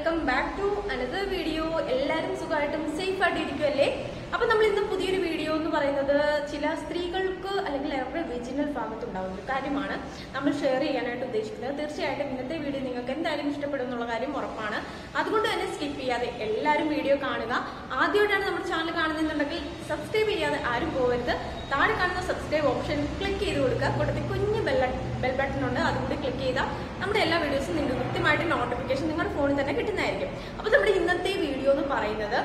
Welcome back to another video എല്ലാവരും സുഖമായിട്ടും safe ആയിട്ട് ഇരിക്കുമല്ലേ അപ്പൊ നമ്മൾ ഇന്ന് പുതിയൊരു വീഡിയോ എന്ന് പറയുന്നത് ചില സ്ത്രീകൾക്ക് അല്ലെങ്കിൽ അവരുടെ വിജിനൽ ഭാഗത്ത് ഉണ്ടാകുന്ന ഒരു കാര്യമാണ് നമ്മൾ ഷെയർ ചെയ്യാനായിട്ട് ഉദ്ദേശിക്കുന്നത് തീർച്ചയായിട്ടും ഇന്നത്തെ വീഡിയോ നിങ്ങൾക്ക് എന്തായാലും ഇഷ്ടപ്പെടും എന്നുള്ള കാര്യം ഉറപ്പാണ് അതുകൊണ്ട് തന്നെ സ്കിപ്പ് ചെയ്യാതെ എല്ലാവരും വീഡിയോ കാണുക ആദ്യമായിട്ടാണ് നമ്മുടെ ചാനൽ കാണുന്നുണ്ടെങ്കിൽ സബ്സ്ക്രൈബ് ചെയ്യാതെ ആരും പോകരുത് താഴെ കാണുന്ന സബ്സ്ക്രൈബ് ഓപ്ഷൻ ക്ലിക്ക് ചെയ്ത് കൊടുക്കുക കൂട്ടത്തിൽ കുഞ്ഞ് ബെൽ ബെൽ ബട്ടൺ ഉണ്ട് അതുകൂടി ക്ലിക്ക് ചെയ്താൽ നമ്മുടെ എല്ലാ വീഡിയോസും നിങ്ങൾക്ക് കൃത്യമായിട്ട് നോട്ടിഫിക്കേഷൻ നിങ്ങളുടെ ഫോണിൽ തന്നെ കിട്ടുന്നതായിരിക്കും അപ്പോൾ നമ്മുടെ ഇന്നത്തെ വീഡിയോ എന്ന് പറയുന്നത്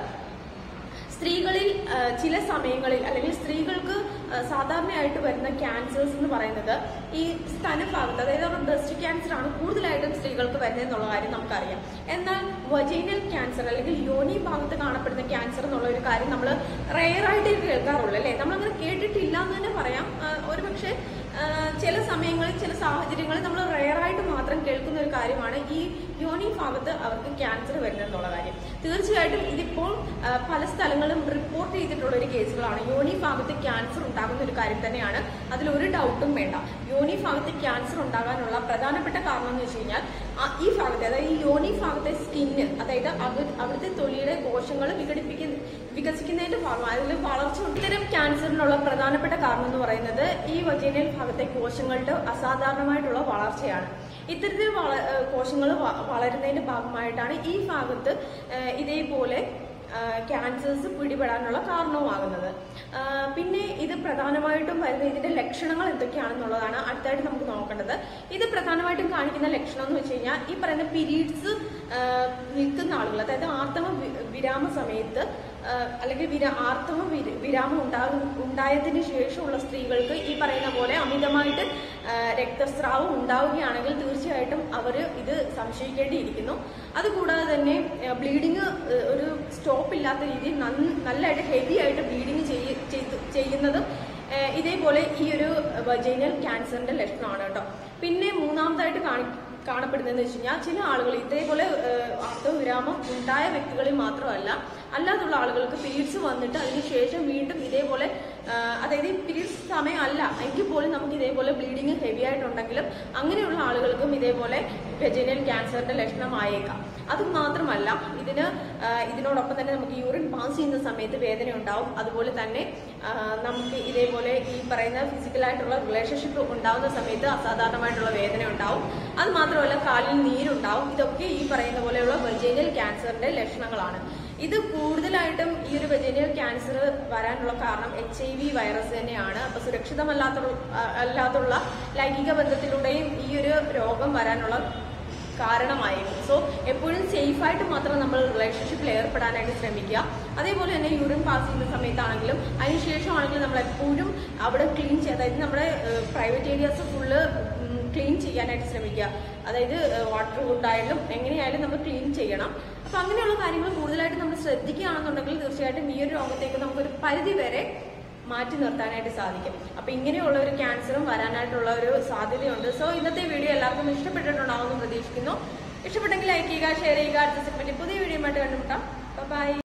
സ്ത്രീകളിൽ ആ, ചില സമയങ്ങളിൽ അല്ലെങ്കിൽ സ്ത്രീകൾക്ക് ആ, സാധാരണയായിട്ട് വരുന്ന ക്യാൻസേഴ്സ് എന്ന് പറയുന്നത് ഈ സ്തനഭാഗത്ത് അതായത് അവരുടെ ബ്രസ്റ്റ് ക്യാൻസർ ആണ് കൂടുതലായിട്ടും സ്ത്രീകൾക്ക് വരുന്നത് എന്നുള്ള കാര്യം നമുക്കറിയാം എന്നാൽ വജൈനൽ ക്യാൻസർ അല്ലെങ്കിൽ യോനി ഭാഗത്ത് കാണപ്പെടുന്ന ക്യാൻസർ എന്നുള്ള ഒരു കാര്യം നമ്മൾ റെയറായിട്ട് കേൾക്കാറുള്ളൂ അല്ലേ നമ്മളങ്ങനെ കേട്ടിട്ടില്ല എന്ന് തന്നെ പറയാം ആ, ഒരുപക്ഷെ ആ, ചില സമയങ്ങളിൽ ചില സാഹചര്യങ്ങളിൽ നമ്മൾ റെയറായിട്ട് മാത്രം കേൾക്കുന്ന ഒരു കാര്യമാണ് ഈ യോനി ഭാഗത്ത് അവർക്ക് ക്യാൻസർ വരുന്നത് എന്നുള്ള കാര്യം തീർച്ചയായിട്ടും ഇതിപ്പോൾ ആ, പല സ്ഥലങ്ങളും റിപ്പോർട്ട് ചെയ്തിട്ടുള്ള ഒരു കേസുകളാണ് യോനി ഭാഗത്ത് ക്യാൻസർ ഉണ്ടാകുന്ന ഒരു കാര്യം തന്നെയാണ് അതിൽ ഒരു ഡൗട്ടും വേണ്ട യോനി ഭാഗത്ത് ക്യാൻസർ ഉണ്ടാകാനുള്ള പ്രധാനപ്പെട്ട കാരണം എന്ന് വെച്ച് കഴിഞ്ഞാൽ ആ, ഈ ഭാഗത്തെ അതായത് ഈ യോനി ഭാഗത്തെ സ്കിന്ന് അതായത് അവ- അവിടുത്തെ തൊലിയുടെ കോശങ്ങൾ വിഘടിപ്പിക്കുന്ന വികസിക്കുന്നതിന്റെ ഭാഗമായി അതിൽ വളർച്ച ഉണ്ട്. ഇത്തരം ക്യാൻസറിനുള്ള പ്രധാനപ്പെട്ട കാരണം എന്ന് പറയുന്നത് ഈ വജൈനൽ ഭാഗത്തെ കോശങ്ങളുടെ അസാധാരണമായിട്ടുള്ള വളർച്ചയാണ് ഇത്തരത്തിൽ വള കോശങ്ങൾ വളരുന്നതിന്റെ ഭാഗമായിട്ടാണ് ഈ ഭാഗത്ത് ആ, ഇതേപോലെ ക്യാൻസേഴ്സ് പിടിപെടാനുള്ള കാരണവുമാകുന്നത് ആ, പിന്നെ ഇത് പ്രധാനമായിട്ടും വരുന്ന ഇതിന്റെ ലക്ഷണങ്ങൾ എന്തൊക്കെയാണെന്നുള്ളതാണ് അടുത്തായിട്ട് നമുക്ക് നോക്കേണ്ടത് ഇത് പ്രധാനമായിട്ടും കാണിക്കുന്ന ലക്ഷണം എന്ന് വെച്ച് കഴിഞ്ഞാൽ ഈ പറയുന്ന പീരീഡ്സ് നിൽക്കുന്ന ആളുകൾ അതായത് ആർത്തവ വി- വിരാമ സമയത്ത് ആ, അല്ലെങ്കിൽ വിരാ ആർത്തവ വിര- വിരാമം ഉണ്ടാകും ഉണ്ടായതിനു ശേഷമുള്ള സ്ത്രീകൾക്ക് ഈ പറയുന്ന പോലെ അമിതമായിട്ട് ആ, രക്തസ്രാവം ഉണ്ടാവുകയാണെങ്കിൽ തീർച്ചയായിട്ടും അവർ ഇത് സംശയിക്കേണ്ടിയിരിക്കുന്നു അതുകൂടാതെ തന്നെ ബ്ലീഡിങ് ഒരു സ്റ്റോപ്പ് ഇല്ലാത്ത രീതിയിൽ നന്ന- നല്ലതായിട്ട് ഹെവി ആയിട്ട് ബ്ലീഡിങ് ചെയ്യുന്നതും ആ, ഇതേപോലെ ഈ ഒരു വജൈനൽ ക്യാൻസറിന്റെ ലക്ഷണമാണ് കേട്ടോ പിന്നെ മൂന്നാമതായിട്ട് കാണി കാണപ്പെടുന്നതെന്ന് വെച്ച് കഴിഞ്ഞാൽ ചില ആളുകൾ ഇതേപോലെ ആർത്തവവിരാമം ഉണ്ടായ വ്യക്തികളിൽ മാത്രമല്ല അല്ലാതുള്ള ആളുകൾക്ക് പീരീഡ്സ് വന്നിട്ട് അതിനുശേഷം വീണ്ടും ഇതേപോലെ ആ, അതായത് പീരീഡ്സ് സമയം അല്ല എങ്കിൽ പോലും നമുക്ക് ഇതേപോലെ ബ്ലീഡിങ് ഹെവി ആയിട്ടുണ്ടെങ്കിലും അങ്ങനെയുള്ള ആളുകൾക്കും ഇതേപോലെ വെജൈനൽ ക്യാൻസറിന്റെ ലക്ഷണമായേക്കാം അത് മാത്രമല്ല ഇതിന് ആ, ഇതിനോടൊപ്പം തന്നെ നമുക്ക് യൂറിൻ പാസ് ചെയ്യുന്ന സമയത്ത് വേദന ഉണ്ടാവും അതുപോലെ തന്നെ ആ, നമുക്ക് ഇതേപോലെ ഈ പറയുന്ന ഫിസിക്കലായിട്ടുള്ള റിലേഷൻഷിപ്പ് ഉണ്ടാവുന്ന സമയത്ത് അസാധാരണമായിട്ടുള്ള വേദന ഉണ്ടാവും അത് മാത്രമല്ല കാലിൽ നീരുണ്ടാവും ഇതൊക്കെ ഈ പറയുന്ന പോലെയുള്ള വെജൈനൽ ക്യാൻസറിന്റെ ലക്ഷണങ്ങളാണ് ഇത് കൂടുതലായിട്ടും ഈ ഒരു വെജൈനൽ ക്യാൻസർ വരാനുള്ള കാരണം എച്ച് ഐ വി വൈറസ് തന്നെയാണ് അപ്പൊ സുരക്ഷിതമല്ലാത്ത അല്ലാത്തുള്ള ലൈംഗിക ബന്ധത്തിലൂടെയും ഈ ഒരു രോഗം വരാനുള്ള കാരണമായിരിക്കും സോ എപ്പോഴും സേഫ് ആയിട്ട് മാത്രം നമ്മൾ റിലേഷൻഷിപ്പിൽ ഏർപ്പെടാനായിട്ട് ശ്രമിക്കുക അതേപോലെ തന്നെ യൂറിൻ പാസ് ചെയ്യുന്ന സമയത്താണെങ്കിലും അതിനുശേഷമാണെങ്കിലും നമ്മൾ എപ്പോഴും അവിടെ ക്ലീൻ ചെയ്യുക അതായത് നമ്മുടെ പ്രൈവറ്റ് ഏരിയാസ് ഫുള്ള് ക്ലീൻ ചെയ്യാനായിട്ട് ശ്രമിക്കുക അതായത് വാട്ടർ കൊണ്ടായാലും എങ്ങനെയായാലും നമ്മൾ ക്ലീൻ ചെയ്യണം അപ്പൊ അങ്ങനെയുള്ള കാര്യങ്ങൾ കൂടുതലായിട്ട് നമ്മൾ ശ്രദ്ധിക്കുകയാണെന്നുണ്ടെങ്കിൽ തീർച്ചയായിട്ടും ഈ ഒരു രോഗത്തേക്ക് നമുക്കൊരു പരിധി വരെ മാറ്റി നിർത്താനായിട്ട് സാധിക്കും അപ്പൊ ഇങ്ങനെയുള്ള ഒരു ക്യാൻസറും വരാനായിട്ടുള്ള ഒരു സാധ്യതയുണ്ട് സോ ഇന്നത്തെ വീഡിയോ എല്ലാവർക്കും ഇഷ്ടപ്പെട്ടിട്ടുണ്ടാവുമെന്ന് പ്രതീക്ഷിക്കുന്നു ഇഷ്ടപ്പെട്ടെങ്കിൽ ലൈക്ക് ചെയ്യുക ഷെയർ ചെയ്യുക അടുത്ത സെഗ്മെന്റ് പുതിയ വീഡിയോ ആയിട്ട് കണ്ടുമുട്ടാം ബൈ